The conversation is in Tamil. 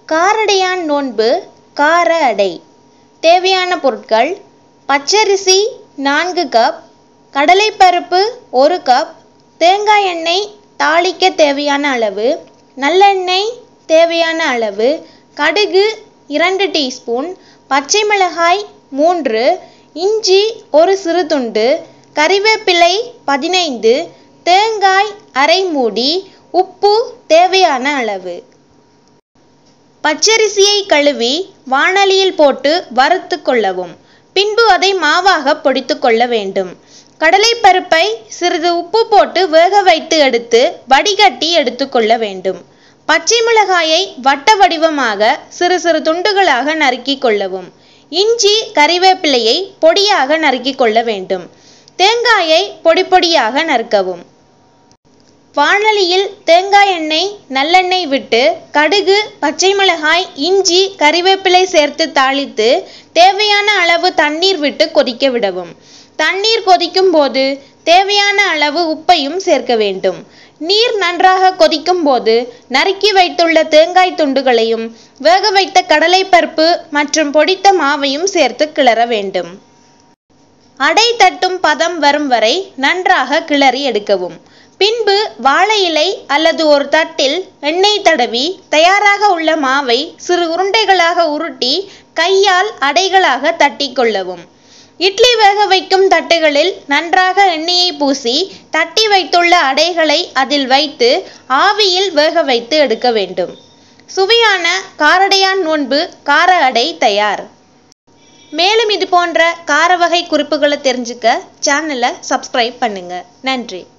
காரடையான் நோன்பு கார அடை தேவையான பொருட்கள் பச்சரிசி நான்கு கப் கடலைப்பருப்பு ஒரு கப் தேங்காய் எண்ணெய் தாளிக்க தேவையான அளவு நல்லெண்ணெய் தேவையான அளவு கடுகு இரண்டு டீஸ்பூன் பச்சை மிளகாய் மூன்று இஞ்சி ஒரு சிறு துண்டு கறிவேப்பிலை பதினைந்து தேங்காய் அரை மூடி உப்பு தேவையான அளவு பச்சரிசியை கழுவி வாணலியில் போட்டு வறுத்து கொள்ளவும் பின்பு அதை மாவாக பொடித்து கொள்ள வேண்டும் கடலைப்பருப்பை சிறிது உப்பு போட்டு வேக வைத்து எடுத்து வடிகட்டி எடுத்துக்கொள்ள வேண்டும் பச்சை மிளகாயை வட்ட வடிவமாக சிறு சிறு துண்டுகளாக நறுக்கி கொள்ளவும் இஞ்சி கறிவேப்பிலையை பொடியாக நறுக்கி கொள்ள வேண்டும் தேங்காயை பொடி பொடியாக நறுக்கவும் வாணலியில் தேங்காய் எண்ணெய் நல்லெண்ணெய் விட்டு கடுகு பச்சை மிளகாய் இஞ்சி கறிவேப்பிலை சேர்த்து தாளித்து தேவையான அளவு தண்ணீர் விட்டு கொதிக்க விடவும் தண்ணீர் கொதிக்கும் போது தேவையான அளவு உப்பையும் சேர்க்க வேண்டும் நீர் நன்றாக கொதிக்கும் போது நறுக்கி வைத்துள்ள தேங்காய் துண்டுகளையும் வேக வைத்த கடலைப்பருப்பு மற்றும் பொடித்த மாவையும் சேர்த்து கிளற வேண்டும் அடை தட்டும் பதம் வரும் வரை நன்றாக கிளறி எடுக்கவும் பின்பு வாழை இலை அல்லது ஒரு தட்டில் எண்ணெய் தடவி தயாராக உள்ள மாவை சிறு உருண்டைகளாக உருட்டி கையால் அடைகளாக தட்டி கொள்ளவும் இட்லி வேக வைக்கும் தட்டுகளில் நன்றாக எண்ணெயை பூசி தட்டி வைத்துள்ள அடைகளை அதில் வைத்து ஆவியில் வேக வைத்து எடுக்க வேண்டும் சுவையான காரடையான் நோன்பு கார அடை தயார் மேலும் இது போன்ற கார வகை குறிப்புகளை தெரிஞ்சுக்க சேனலை சப்ஸ்கிரைப் பண்ணுங்க நன்றி